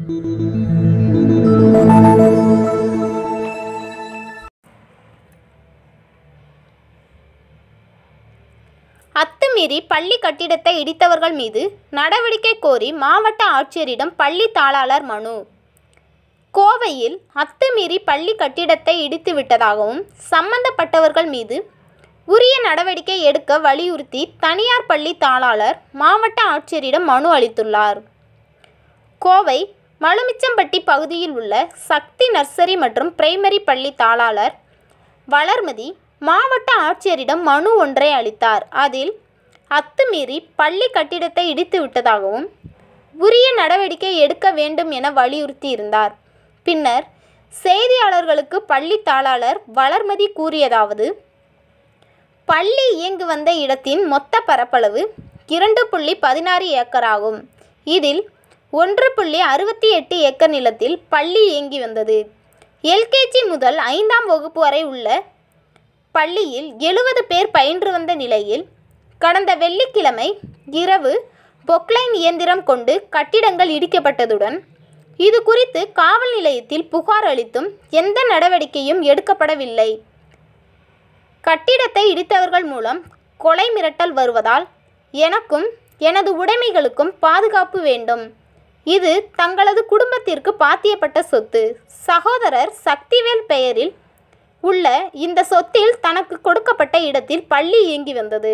அத்துமீறி பள்ளி கட்டிடத்தை இடித்தவர்கள் மீது நடவடிக்கை கோரி மாவட்ட ஆட்சியரிடம் பள்ளி தாளாளர் மனு கோவையில் அத்துமீறி பள்ளி கட்டிடத்தை இடித்து விட்டதாகவும் சம்பந்தப்பட்டவர்கள் மீது உரிய நடவடிக்கை எடுக்க வலியுறுத்தி தனியார் பள்ளி தாளாளர் மாவட்ட ஆட்சியரிடம் மனு அளித்துள்ளார் கோவை மலுமிச்சம்பட்டி பகுதியில் உள்ள சக்தி நர்சரி மற்றும் பிரைமரி பள்ளி தாளாளர் வளர்மதி மாவட்ட ஆட்சியரிடம் மனு ஒன்றை அளித்தார் அதில் அத்துமீறி பள்ளி கட்டிடத்தை இடித்து விட்டதாகவும் உரிய நடவடிக்கை எடுக்க வேண்டும் என வலியுறுத்தி இருந்தார் பின்னர் செய்தியாளர்களுக்கு பள்ளி தாளாளர் வளர்மதி கூறியதாவது பள்ளி இயங்கு வந்த இடத்தின் மொத்த பரப்பளவு இரண்டு புள்ளி பதினாறு ஏக்கர் ஆகும் இதில் ஒன்று புள்ளி அறுபத்தி எட்டு ஏக்கர் நிலத்தில் பள்ளி இயங்கி வந்தது எல்கேஜி முதல் ஐந்தாம் வகுப்பு வரை உள்ள பள்ளியில் எழுபது பேர் பயின்று வந்த நிலையில் கடந்த வெள்ளிக்கிழமை இரவு பொக்லைன் இயந்திரம் கொண்டு கட்டிடங்கள் இடிக்கப்பட்டதுடன் இது குறித்து காவல் நிலையத்தில் புகார் அளித்தும் எந்த நடவடிக்கையும் எடுக்கப்படவில்லை கட்டிடத்தை இடித்தவர்கள் மூலம் கொலை மிரட்டல் வருவதால் எனக்கும் எனது உடைமைகளுக்கும் பாதுகாப்பு வேண்டும் இது தங்களது குடும்பத்திற்கு பாத்தியப்பட்ட சொத்து சகோதரர் சக்திவேல் பெயரில் உள்ள இந்த சொத்தில் தனக்கு கொடுக்கப்பட்ட இடத்தில் பள்ளி இயங்கி வந்தது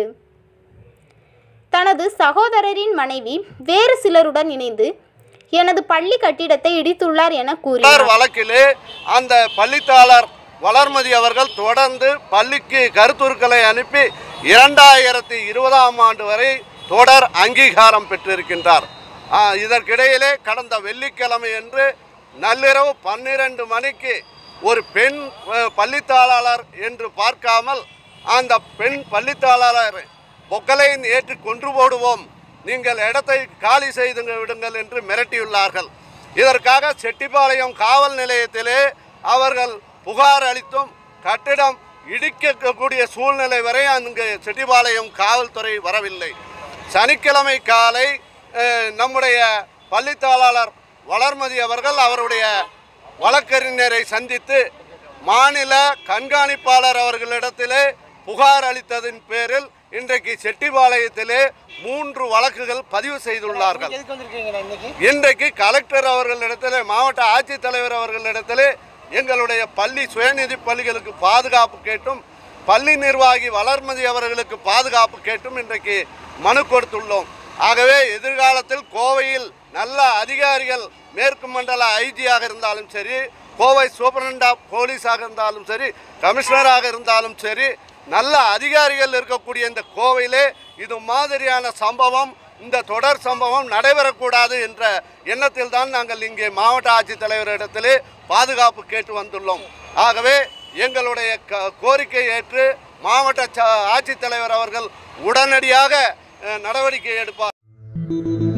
தனது சகோதரரின் மனைவி வேறு சிலருடன் இணைந்து எனது பள்ளி கட்டிடத்தை இடித்துள்ளார் என தொடர் கூறினார் வழக்கிலே அந்த பள்ளித்தாளர் வளர்மதி அவர்கள் தொடர்ந்து பள்ளிக்கு கருத்துருக்களை அனுப்பி இரண்டாயிரத்தி இருபதாம் ஆண்டு வரை தொடர் அங்கீகாரம் பெற்றிருக்கின்றார் ஆ, இதற்கிடையிலே கடந்த வெள்ளிக்கிழமை என்று நள்ளிரவு பன்னிரண்டு மணிக்கு ஒரு பெண் அ, பள்ளித்தாளர் என்று பார்க்காமல் அந்த பெண் பள்ளித்தாளர் பொக்கலையின் ஏற்றி கொன்று போடுவோம் நீங்கள் இடத்தை காலி செய்து விடுங்கள் என்று மிரட்டியுள்ளார்கள் இதற்காக செட்டிப்பாளையம் காவல் நிலையத்திலே அவர்கள் புகார் அளித்தும் கட்டிடம் இடிக்கக்கூடிய சூழ்நிலை வரை அங்கு செட்டிப்பாளையம் காவல்துறை வரவில்லை சனிக்கிழமை காலை அஹ், நம்முடைய பள்ளித்தாளர் வளர்மதி அவர்கள் அவருடைய வழக்கறிஞரை சந்தித்து மாநில கண்காணிப்பாளர் அவர்களிடத்திலே புகார் அளித்ததின் பேரில் இன்றைக்கு செட்டிபாளையத்திலே மூன்று வழக்குகள் பதிவு செய்துள்ளார்கள் எதுக்கு வந்திருக்கீங்கண்ணா இன்னைக்கு இன்றைக்கு கலெக்டர் அவர்களிடத்திலே மாவட்ட ஆட்சித்தலைவர் அவர்களிடத்திலே எங்களுடைய பள்ளி சுயநிதி பள்ளிகளுக்கு பாதுகாப்பு கேட்டும் பள்ளி நிர்வாகி வளர்மதி அவர்களுக்கு பாதுகாப்பு கேட்டும் இன்றைக்கு மனு கொடுத்துள்ளோம் ஆகவே எதிர்காலத்தில் கோவையில் நல்ல அதிகாரிகள் மேற்கு மண்டல ஐஜியாக இருந்தாலும் சரி கோவை சூப்பரண்ட் ஆஃப் போலீஸாக இருந்தாலும் சரி கமிஷனராக இருந்தாலும் சரி நல்ல அதிகாரிகள் இருக்கக்கூடிய இந்த கோவையிலே இது மாதிரியான சம்பவம் இந்த தொடர் சம்பவம் நடைபெறக்கூடாது என்ற எண்ணத்தில் தான் நாங்கள் இங்கே மாவட்ட ஆட்சித்தலைவரிடத்திலே பாதுகாப்பு கேட்டு வந்துள்ளோம் ஆகவே எங்களுடைய க கோரிக்கை ஏற்று மாவட்ட ச- ஆட்சித்தலைவர் அவர்கள் உடனடியாக அஹ், நடவடிக்கை எடுப்பார்